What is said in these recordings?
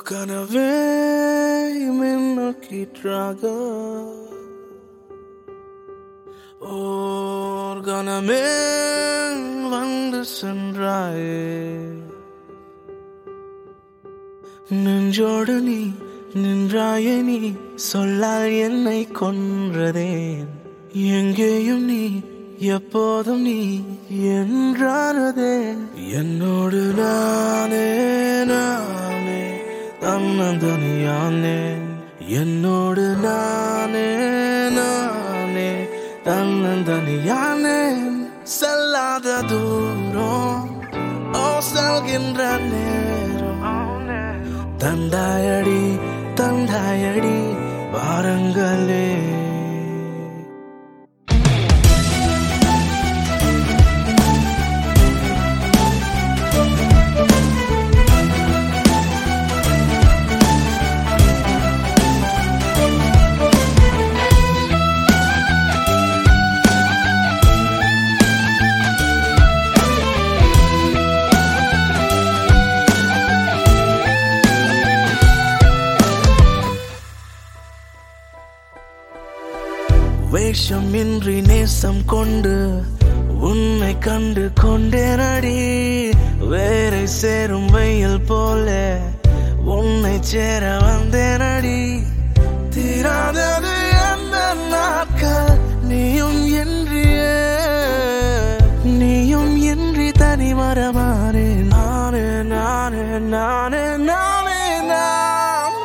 கனவே மின்னோக்கிற்றாக ஓர் கணமே வந்து சென்றாயே நெஞ்சோடு நீ நின்றாயே நீ சொல்லால் என்னை கொன்றதேன் எங்கேயும் நீ எப்போதும் நீ என்றானதே என்னோடு நானே நானே தன்னந்தனியானேன் என்னோடு நானே நானே தன்னந்தனியானேன் செல்லாத தூரம் ஓ செல்கின்ற நேரம் தந்தாயடி தந்தாயடி வாரங்களே வேஷமின்றி நேசம் கொண்டு உன்னை கண்டு கொண்டேனடி வேரை சேரும் வெயில் போல உன்னை சேர வந்தேனடி தீராதது எந்த நாட்கள் நீயும் என்றியே நீயும் இன்றி தனி மரமானே நானே நானே நானே நானே நான்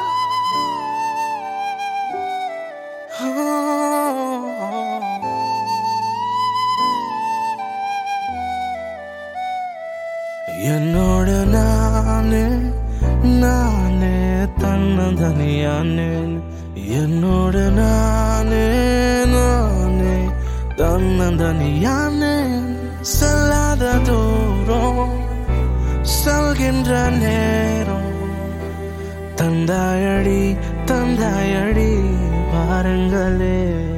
என்னோட நானே நானே தன்னதனியானே என்னோட நானே நானே தன்னதனியானே செல்லாத தூரம் செல்கின்ற நேரம் தந்தாயடி தந்தாயடி பாருங்களே